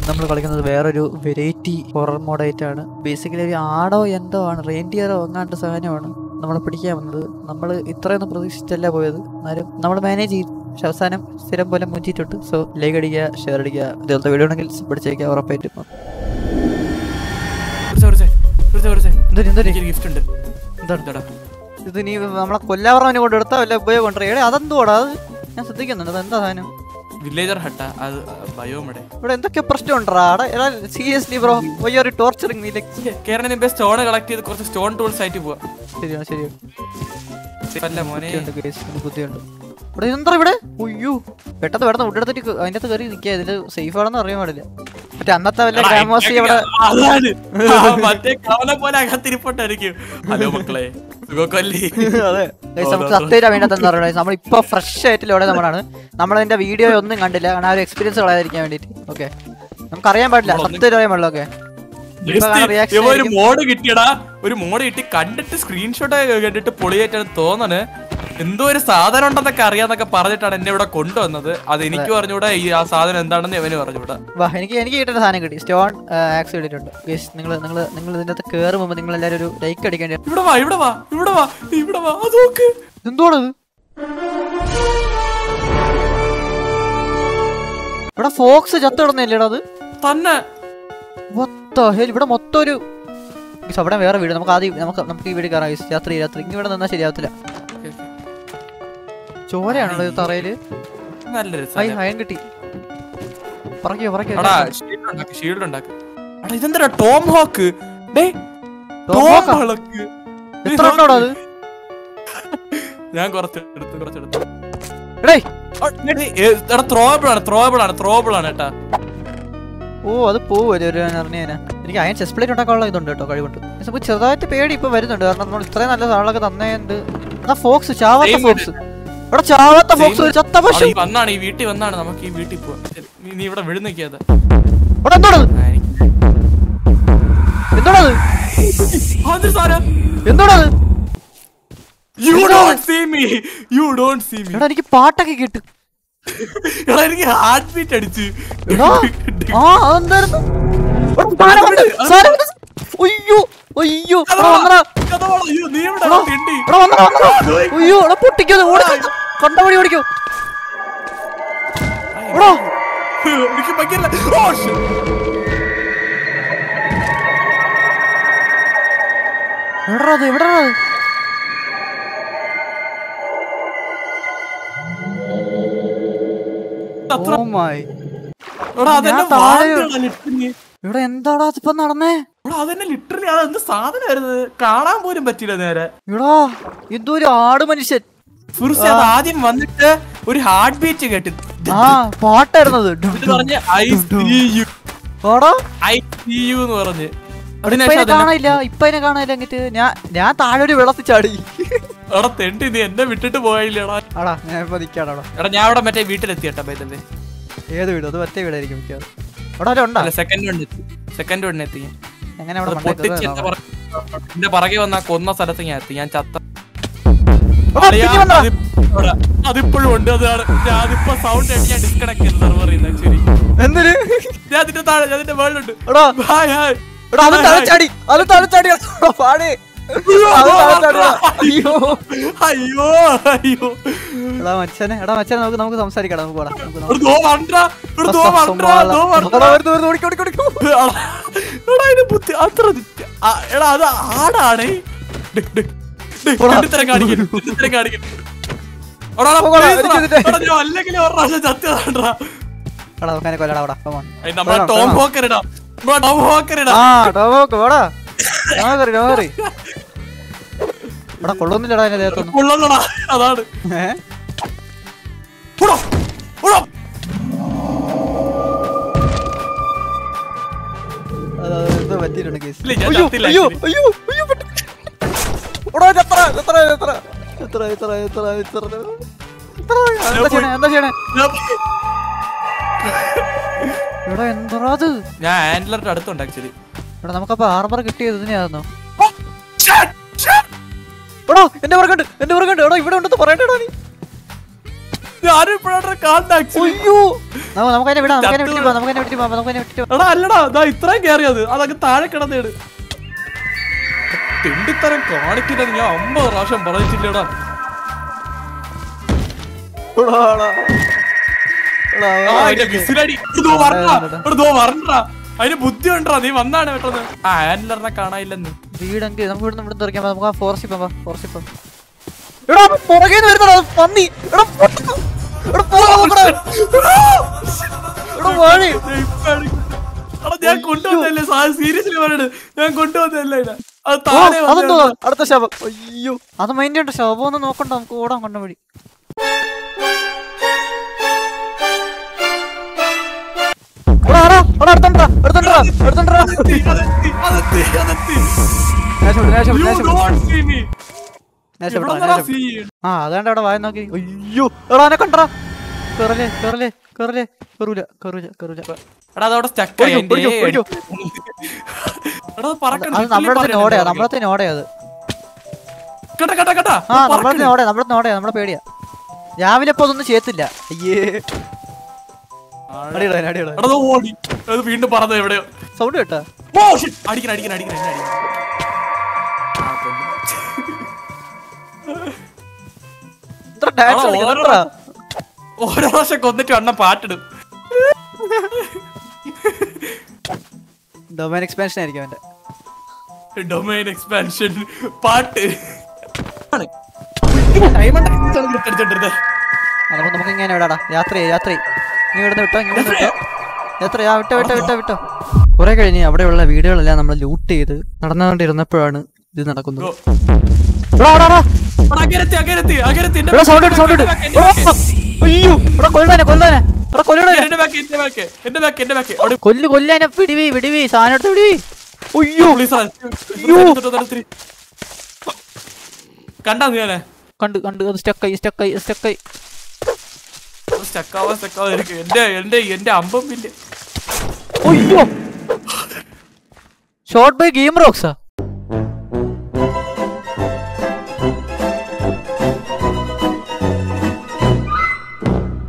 നമ്മൾ കളിക്കുന്നത് വേറൊരു വെറൈറ്റി ഹൊറർ മോഡായിട്ടാണ് ബേസിക്കലി ഒരു ആടോ എന്തോ ആണ് റെയിൻഡിയറോ അങ്ങാണ്ട് സാധനമാണ് നമ്മളെ പിടിക്കാൻ വന്നത് നമ്മൾ ഇത്രയൊന്നും പ്രതീക്ഷിച്ചല്ല പോയത് എന്നാലും നമ്മൾ മാനേജ് ചെയ്തു പക്ഷെ അവസാനം സ്ഥിരം പോലെ മുഞ്ചിട്ടുണ്ട് സോ ലൈക്ക് അടിക്കുക ഷെയർ അടിക്കുക ഇതുപോലത്തെ വീഡിയോ ഉണ്ടെങ്കിൽ പിടിച്ചേക്കുക ഉറപ്പായിട്ടും കുറിച്ച് കുറിച്ച് കുറിച്ച് കുറിച്ച് എന്തൊരു എന്തൊരു എനിക്കൊരു ഗിഫ്റ്റ് ഉണ്ട് എന്താണ് ഇതാടാ. ഇത് നീ നമ്മളെ കൊല്ലാവറവനെ കൊണ്ട് എടുത്താ വല്ല ഉപയോഗം കൊണ്ടുവരാ എടേ അതെന്തോടാ അത് ഞാൻ ശ്രദ്ധിക്കുന്നുണ്ട് അത് എന്താ സാധനം വില്ലേജർ ഹട്ട അത് ബയോമടെ ഇവിടെ എന്തൊക്കെ പ്രശ്നം ഉണ്ടാ എടാ seriously bro why are torturing നീ ലൈക്ക് കേരളത്തിന് ഇപ്പൊ സ്റ്റോൺ കളക്ട് ചെയ്ത് കുറച്ച് സ്റ്റോൺ ടൂൾസ് ആയിട്ട് പോവാ ശരിയാണ് ശരിയാണ് അല്ല മോനെ ബുദ്ധിയുണ്ട് guys, ഇതിന് ബുദ്ധിയുണ്ട് ഇവിടെ എന്താ ഇവിടെ ഉയ്യോ പെട്ടെന്ന് പെട്ടെന്ന് ഉണ്ടെടുത്തിട്ട് അതിന്റെ അകത്ത് കയറി നിൽക്കുക ഇതില് സേഫ് ആണെന്ന് അറിയാൻ പാടില്ല മറ്റേ അന്നത്തെ വല്ല ഗ്രാമവാസി അവിടെ അതാണ് ആ, മറ്റേ കവല പോലെ അകത്തിരിപ്പട്ടായിരിക്കും ഹലോ മക്കളെ സുഖക്കല്ലേ അതെ Guys, നമുക്ക് സത്യം വേണ്ടത് എന്താ പറയുക നമ്മൾ ഇപ്പൊ ഫ്രഷ് ആയിട്ട് ലോടെ നമ്മളാണ് നമ്മളതിന്റെ വീഡിയോ ഒന്നും കണ്ടില്ല കാരണം ആ ഒരു എക്സ്പീരിയൻസ് കളയാതിരിക്കാൻ വേണ്ടിട്ട് ഓക്കെ നമുക്ക് അറിയാൻ പാടില്ല സത്യം അറിയാൻ പാടില്ല ഓക്കെ റിയാക്ഷൻ ഒരു മോഡ് കിട്ടിയടാ ഒരു മോഡ് കിട്ടി കണ്ടിട്ട് സ്ക്രീൻഷോട്ട് കണ്ടിട്ട് പൊളിയായിട്ടാണ് തോന്നണ് എന്തോ ഒരു സാധനം ഉണ്ടെന്നൊക്കെ അറിയാന്നൊക്കെ പറഞ്ഞിട്ടാണ് എന്നെ ഇവിടെ കൊണ്ടുവന്നത് അത് എനിക്ക് പറഞ്ഞുകൂടാ ഈ ആ സാധനം എന്താണെന്ന് ഇവന് പറഞ്ഞുകൂടാ വാ എനിക്ക് എനിക്ക് കിട്ടുന്ന സാധനം കിട്ടി സ്റ്റോൺ ആക്സ് കിട്ടിയിട്ടുണ്ട് ഗൈസ് നിങ്ങൾ നിങ്ങൾ നിങ്ങൾ ഇതിന്റെ അകത്ത് കയറുമ്പോൾ നിങ്ങൾ എല്ലാവരും ഒരു ലൈക്ക് അടിക്കേണ്ടി ഇവിടെ വാ ഇവിടെ വാ ഇവിടെ വാ ഇവിടെ വാ അത് നോക്ക് എന്തോടത് ഇവിടെ ഫോക്സ് ചത്തിടുന്നില്ലേടാ അത് തന്നെ മൊത്തം ഹേൽ ഇവിടെ മൊത്തം ഒരു Guys, അവിടെ വേറെ വീട് നമുക്ക് ആദ്യം നമുക്ക് നമുക്ക് ഈ വീട് കയറാം guys. രാത്രി രാത്രി ഇനി ഇവിടെ നിന്നാൽ ശരിയാവത്തില്ല ചോരയാണോ ഇത് തറയില് നല്ല ഹൈ രസം ഹയൻ കിട്ടി പറക്കോ പറക്കോ എടാ ഷീൽഡ് ഉണ്ടാക്ക് ഷീൽഡ് ഉണ്ടാക്ക് എടാ ഇതെന്താ Tom hawk day Tom Tom Hawk ആ? ഹോക്ക് എത്ര ഉണ്ടോടാ അത് ഞാൻ കുറച്ച് എടുത്ത് കുറച്ചെടുത്ത് എടേ എടാ ത്രോബിൾ ആണ് ത്രോബിൾ ആണ് ത്രോബിൾ ആണ് കേട്ടാ ഓ അത് പോവല്ലേ ഒരു അറിഞ്ഞേനെ എനിക്ക് അയൻ ചെസ് പ്ലേറ്റ് ഉണ്ടാക്കാനുള്ള ഇതുണ്ട് കേട്ടോ കഴിവുണ്ട് പക്ഷെ നമുക്ക് ചെറുതായിട്ട് പേടി ഇപ്പൊ വരുന്നുണ്ട് കാരണം നമ്മൾ ഇത്രയും നല്ല സാധനങ്ങളൊക്കെ തന്നേണ്ട് അതാ ഫോക്സ് ചാവാത്ത Same ഫോക്സ് ഇവിടെ ചാവാത്ത ഫോക്സ് ഒരു ചത്ത പശു ഈ വന്നാണ് ഈ വീട്ടിൽ വന്നാണ് നമുക്ക് ഈ വീട്ടിൽ പോവാം നീ- നീ ഇവിടെ വിഴു നിൽക്കാതെ ഇവിടെ എന്തോടത് എന്തോടത് എന്തോടത് you don't see me you don't see me എടാ എനിക്ക് പാട്ടൊക്കെ കേട്ടു എടാ എനിക്ക് ഹാർട്ട് ബീറ്റ് അടിച്ച് എടാ ആ അതെന്തായിരുന്നു എടാ, സാധനം വന്ന്, സാധനം വന്ന്. അയ്യോ അയ്യോ എടാ വന്നടാ കഥ പറ, അയ്യോ, നീ എവിടാ എടാ, തിണ്ടി? എടാ വന്നടാ വന്നടാ അയ്യോ എടാ പൊട്ടിക്കോ ഓടി കണ്ടപടി ഓടിക്കോ എടാ എനിക്ക് ഭയങ്കര ഓ, shit. എവിടാ അത് എവിടാ അത് അത്ര- ഓ മൈ എടാ, അതെന്നെ ഞാൻ താഴെ- വാന്തിയാടാ literally. ഇവിടെ എന്താടാ അതിപ്പോ നടന്നേ എടാ, അതെന്നെ ലിറ്ററലി അത് എന്ത് സാധനമായിരുന്നു കാണാൻ പോലും പറ്റില്ല നേരെ എടാ ഇതൊരു ആട് മനുഷ്യൻ ഫുർസി അത് ആദ്യം വന്നിട്ട് ഒരു ഹാർട്ട് ബീറ്റ് കേട്ട് ആ പാട്ടായിരുന്നത് ഡും ഇത് ഡും. പറഞ്ഞ് ഐ സീ യു എടാ ഐ സീ യു എന്ന് പറഞ്ഞ് ഇപ്പൊ അതിനുശേഷം അതിനെ അതെന്നെ കാണാനില്ല ഇപ്പൊ അതിനെ കാണാനില്ല എന്നിട്ട് ഞാൻ ഞാൻ താഴെ ഒരു വെള്ളത്തിൽ ചാടി എടാ തെണ്ടി നീ എന്നെ വിട്ടിട്ട് പോയില്ലടാ ആടാ ഞാൻ ഇപ്പൊ നിക്കാടാ എടാ ഞാൻ അവിടെ മറ്റേ വീട്ടിലെത്തി കേട്ടോ ബൈതല്ലേ ഏത് വീട് അത് മറ്റേ വീടായിരിക്കും മിക്കവാറും അവിടെ വല്ലതും ഉണ്ടോ അല്ല സെക്കൻഡ് വണ്ണിൽ എത്തി സെക്കൻഡ് വണ്ണിൽ എത്തി ഞാൻ. എങ്ങനെ അവിടെ അത് മണ്ടയ്ക്ക് പൊട്ടിച്ച് കയറാനോ? എന്റെ പുറകെ- എന്റെ പുറകെ വന്ന ആ കൊന്ന സ്ഥലത്ത് ഞാൻ എത്തി ഞാൻ ചത്ത എടാ, അറിയാ, പിന്നെ വന്നോ? അതിപ്പ- എടാ, അതിപ്പോഴും ഉണ്ട് അതാണ് ഞാൻ അതിപ്പോ സൗണ്ട് ആയിട്ട് ഞാൻ ഡിസ്കണക്ട് ചെയ്ത് സെർവർ ആക്ച്വലി എന്തിന് ഞാൻ അതിന്റെ താഴെ ഞാൻ അതിന്റെ വേൾഡ് എടാ ഹായ് ഹായ് എടാ അത് തലച്ചാടി അത് തലച്ചാടി എടാ, പാടേ അത് തലച്ചാടി അയ്യോ അയ്യോ അയ്യോ എടാ മച്ചനെ എടാ മച്ചനെ നമുക്ക് നമുക്ക് സംസാരിക്കാം നമുക്ക് പോടാം നമുക്ക് ഒരു ദോ വണ്ട ഒരു ദോ വണ്ട ദോ വണ്ട എടാ, വരുന്നു, വരുന്നു, ഓടിക്കോ, ഓടിക്കോ, ഓടിക്കോ. എടാ എടാ, ഇത് ബുദ്ധി അത്ര ബുദ്ധി- ആ, എടാ അത് ആടാണ് ഡിക്, ഡിക്, ഡിക്, പോടാ. തെണ്ടിത്തരം കാണിക്കരുത്, തെണ്ടിത്തരം കാണിക്കരുത്. എടാ, എടാ, പോടാ, please എനിക്ക് എടാ, ഇതിന്റെ- എടാ, ഞാൻ അല്ലെങ്കിലും ഒരു പ്രാവശ്യം ചത്തതാണ്ടാ. എടാ നമുക്ക് അതിനെ കൊല്ലടാ അവിടെ come on. ഏയ്, നമ്മളെ വേണം, ടോം വേണം. ഹോക്കർ ഇടാം നമ്മളെ ടോം ഹോക്കർ ഇടാം ആ ടോമോക്ക് വേടാ നോക്കറി നോക്കറി എടാ കൊള്ളൊന്നുമില്ലടാ അതിന്റെ ദേഹത്തൊന്നും ഉള്ളതാടാ അതാണ് ഏ? ഉടോ, ഉടോ. അത് അത് എന്തോ പറ്റിയിട്ടുണ്ട് കേസ് ഇല്ല, ഞാൻ അയ്യോ ചത്തില്ല, അയ്യോ actually. അയ്യോ അയ്യോ പെട്ട്. എടാ എത്ര എത്ര എത്ര എത്ര എത്ര എത്ര എത്ര എത്ര എന്താ ചെയ്യണേ എന്താ ചെയ്യണേ എടാ എന്താ അത് ഞാൻ ആൻഡ്ലറിന്റെ അടുത്തുണ്ട് ആക്ച്വലി എടാ നമുക്കപ്പോ ആർമർ കിട്ടിയത് ഇതിനെയായിരുന്നോ എടാ എന്റെ പുറകുണ്ട് എന്റെ പുറകുണ്ട് എടാ ഇവിടെ ഉണ്ടെന്ന് പറയണ്ടടാ നീ ഞാനും ഇപ്പോഴാണ് കാണുന്ന ആക്ച്വലി അയ്യോ നമ്മ- നമുക്ക് അതിനെ വിടാം നമുക്ക് അതിനെ വിട്ടിട്ട് പോവാം നമുക്ക് അതിനെ വിട്ടിട്ട് പോവാം നമുക്ക് അതിനെ വിട്ടിട്ട് പോവാം എടാ അല്ലടാ ദാ ഇത്രയും കേറിയത് അതങ്ങ് താഴെ കിടന്നേട് തിണ്ടിത്തരം കാണിക്കുന്നത് ഞാൻ അമ്പത് പ്രാവശ്യം പറഞ്ഞിട്ടില്ലടാ ആ, അതിന്റെ വിസിലടി. ഇവിടെ ദോ വരണ്ടാ. ഇവിടെ ദോ വരണ്ടാ. അതിന് ബുദ്ധി ഉണ്ടോ നീ വന്നാണ് പെട്ടെന്ന് ആ ആൻഡ്ലറിനെ കാണാനില്ലെന്ന് വീടെങ്കിൽ നമുക്ക് ഇവിടുന്ന് ഇവിടുന്ന് തുറക്കാൻ നമുക്ക് ആ ഫോറസ്റ്റിൽ പോവാം ഫോറസ്റ്റിൽ പോവാം എടാ പുറകെ വരുന്നടാ പന്നി എടാ പൊട്ടിക്കോ. എടാ പോകാൻ നോക്കടാ. എടാ വാഴി എടാ ഞാൻ കൊണ്ടുവന്നല്ലേ സീരിയസ്ലി പറയണത് ഞാൻ കൊണ്ടുവന്നല്ലേ ഇത്. അത് ഓ, താഴെ അതെന്തോ വന്നതാ. അടുത്ത ശവം അയ്യോ അത് മൈൻഡ് ഉണ്ട് ശവം ഒന്നും നോക്കണ്ട നമുക്ക് ഓടാൻ കൊണ്ട വഴി എടാ, എടാ, എടാ, അടുത്തുണ്ടെടാ, അടുത്തുണ്ടെടാ, അടുത്തുണ്ടെടാ. അതെത്തി, അതെത്തി, അതെത്തി, അതെത്തി. ലേശം വിട്, ലേശം വിട്, You ലേശം വിട്. don't see me. ലേശം വിട്, എവിടുന്നെടാ ലേശം വിട്. see? ആ അതാണ്ട് അവിടെ വായ നോക്കി അയ്യോ എടാ അവനെ കണ്ടടാ കേറലേ കേറലേ കേറലേ കേറൂല കേറൂല കേറൂല എടാ അതവിടെ സ്റ്റക്ക് ആയി ഓടിക്കോ, എന്റെ ഓടിക്കോ, എടാ അത് പറക്കണം അത് നമ്മളത്തെ ഓടയാ നമ്മളത്തെ ഓടയാ അത് കേട്ടാ കേട്ടാ കേട്ടാ ആ നമ്മളത്തെ ഓടയാ നമ്മളത്തെ ഓടയാ നമ്മളെ പേടിയാ രാവിലെ ഇപ്പൊ അതൊന്നും ചെയ്യത്തില്ല അയ്യേ അടിയടാ അടിയടാ എടാ അത് ഓടി അത് വീണ്ടും പറഞ്ഞത് എവിടെയോ സൗണ്ട് കേട്ടാ ഓ shit. അടിക്കണം അടിക്കണം അടിക്കണം എന്നെ അടിക്കണം ആ, കൊന്നു. ഇത്ര ഡാൻസ് ആ, കളിക്കണം ഓരോ- ഓരോ പ്രാവശ്യം കൊന്നിട്ട് അണ്ണ പാട്ടിടും ഡൊമൈൻ എക്സ്പാൻഷൻ ആയിരിക്കും അവന്റെ ഡൊമൈൻ എക്സ്പാൻഷൻ പാട്ട് ഡയമണ്ട് എടുത്തോണ്ടിരുന്നേ ആ, നമുക്ക് നമുക്ക് ഇങ്ങനെ വിടാടാ യാത്ര ചെയ്യ്, യാത്ര ചെയ്യ്. നീ ഇവിടുന്ന് വിട്ടോ ഇങ്ങനെ വിട്ടോ യാത്ര ചെയ്യാ വിട്ടോ വിട്ടോ വിട്ടോ വിട്ടോ കുറെ കഴിഞ്ഞ് അവിടെയുള്ള വീടുകളെല്ലാം നമ്മൾ ലൂട്ട് ചെയ്ത് നടന്നുകൊണ്ടിരുന്നപ്പോഴാണ് ഇത് നടക്കുന്നത് എടാ, എടാ, എടാ. അകരത്തി അകരത്തി അകരത്തി എന്റെ എടാ സൗണ്ട് ഇട്ട് സൗണ്ട് ഇട്ട് back, എന്റെ എടാ, back, അയ്യോ എടാ കൊല്ലാനെ കൊല്ലാനെ എടാ കൊല്ലണേ എന്റെ ബാക്ക് എന്റെ ബാക്ക് എന്റെ ബാക്ക് എന്റെ ബാക്ക് അവിടെ കൊല്ല് കൊല്ലാനെ പിടിവി പിടിവി സാധനം എടുത്ത് പിടിവി അയ്യോ പോലീസ് കണ്ടാ നീ ഞാനെ കണ്ട് കണ്ട് അത് സ്റ്റക്കായി സ്റ്റക്കായി സ്റ്റക്കായി സ്റ്റക്കാവാ സ്റ്റക്കാവാ ഇരിക്കും എന്റെ എന്റെ എന്റെ അമ്പം ബില്ല് അയ്യോ ഷോർട്ട് ബൈ ഗെയിം റോക്സാ